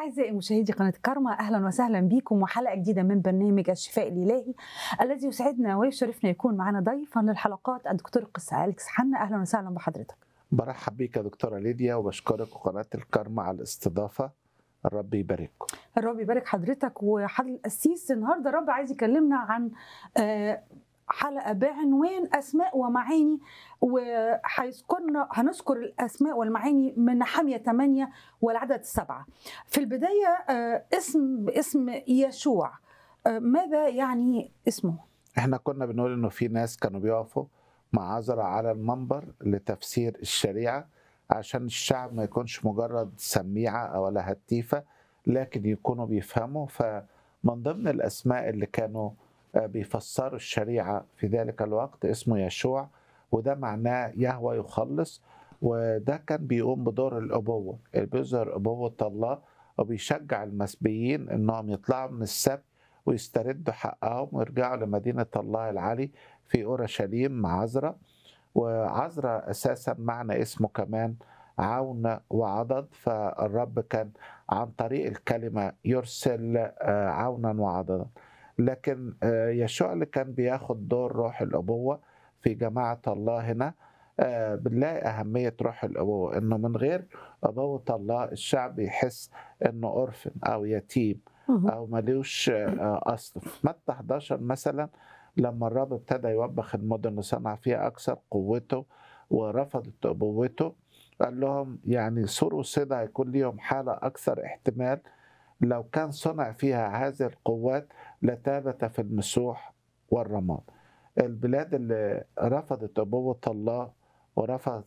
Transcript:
أعزائي مشاهدي قناة كارما أهلا وسهلا بكم وحلقة جديدة من برنامج الشفاء الإلهي الذي يسعدنا ويشرفنا يكون معنا ضيفا للحلقات الدكتور القس أليكس حنا أهلا وسهلا بحضرتك برحب بيك يا دكتورة ليديا وبشكرك وقناة الكرم على الاستضافة الرب يبارككم الرب يبارك حضرتك وحضر القسيس النهارده الرب عايز يكلمنا عن آه، حلقه بعنوان اسماء ومعاني وهيذكرنا هنذكر الاسماء والمعاني من نحمية 8 والعدد السبعه. في البدايه آه، اسم باسم يشوع آه، ماذا يعني اسمه؟ احنا كنا بنقول انه في ناس كانوا بيقفوا مع عذرا على المنبر لتفسير الشريعة عشان الشعب ما يكونش مجرد سميعة أو ولا هتيفة لكن يكونوا بيفهموا فمن ضمن الأسماء اللي كانوا آه، بيفسروا الشريعة في ذلك الوقت اسمه يشوع وده معناه يهوى يخلص وده كان بيقوم بدور الأبوة اللي بيظهر أبوة الله وبيشجع المسبيين إنهم يطلعوا من السبت ويستردوا حقهم ويرجعوا لمدينة الله العلي في أورشليم مع عزرا وعزرا أساسا معنى اسمه كمان عون وعضد فالرب كان عن طريق الكلمة يرسل آه، عونا وعضدا لكن آه، يشوع اللي كان بياخد دور روح الأبوة في جماعة الله هنا آه، بنلاقي أهمية روح الأبوة إنه من غير أبوة الله الشعب يحس إنه أورفن أو يتيم او ملوش آه، اصل في متى 11 مثلا لما الرب ابتدى يوبخ المدن وصنع فيها اكثر قوته ورفضت ابوته قال لهم يعني سور وصيدا هيكون ليهم حاله اكثر احتمال لو كان صنع فيها هذه القوات لتابت في المسوح والرماد البلاد اللي رفضت ابوه الله ورفضت